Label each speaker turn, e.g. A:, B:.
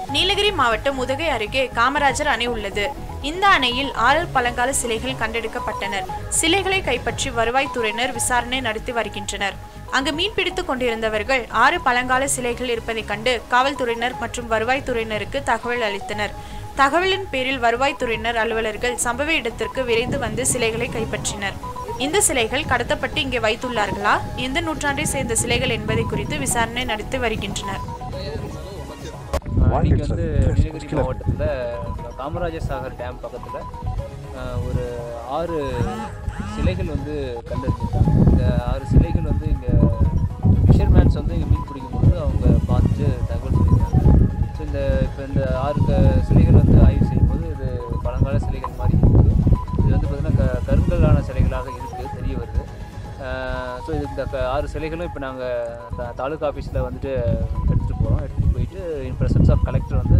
A: நீலகிரி மாவட்டம் உதகை அருகே காமராஜர் அணை உள்ளது இந்த அணையில் ஆறு பழங்கால சிலைகள் கண்டெடுக்கப்பட்டனர் சிலைகளை கைப்பற்றி வருவாய்த்துறையினர் விசாரணை நடத்தி வருகின்றனர் அங்கு மீன்பிடித்துக் கொண்டிருந்தவர்கள் ஆறு பழங்கால சிலைகள் இருப்பதைக் கண்டு காவல்துறையினர் மற்றும் வருவாய்த்துறையினருக்கு தகவல் அளித்தனர் தகவலின் பேரில் வருவாய்த்துறையினர் அலுவலர்கள் சம்பவ இடத்திற்கு விரைந்து வந்து சிலைகளை கைப்பற்றினர் இந்த சிலைகள் கடத்தப்பட்டு இங்கே வைத்துள்ளார்களா எந்த நூற்றாண்டை சேர்ந்த சிலைகள் என்பதை குறித்து விசாரணை நடத்தி வருகின்றனர்
B: இன்னைக்கு வந்து நீலகிரி மாவட்டத்தில் காமராஜர் சாகர் டேம் பக்கத்தில் ஒரு ஆறு சிலைகள் வந்து கண்டறிஞ்சிருக்காங்க இந்த ஆறு சிலைகள் வந்து இங்கே ஃபிஷர்மேன்ஸ் வந்து இங்கே மீன் பிடிக்கும் பொழுது அவங்க பார்த்துட்டு தகவல் சொல்லியிருக்காங்க ஸோ இந்த இப்போ இந்த ஆறு க சிலைகள் வந்து ஆய்வு செய்யும்போது இது பழங்கால சிலைகள் மாதிரி இருக்குது இது வந்து பார்த்திங்கன்னா க கருங்கல்லான சிலைகளாக இருக்குது தெரிய வருது ஸோ இது இந்த க- ஆறு சிலைகளும் இப்போ நாங்கள் தாலுகா ஆஃபீஸில் வந்துட்டு எடுத்துகிட்டு போகிறோம் எடுத்துகிட்டு போயிட்டு இன் ப்ரெசன்ஸ் ஆஃப் கலெக்டர் வந்து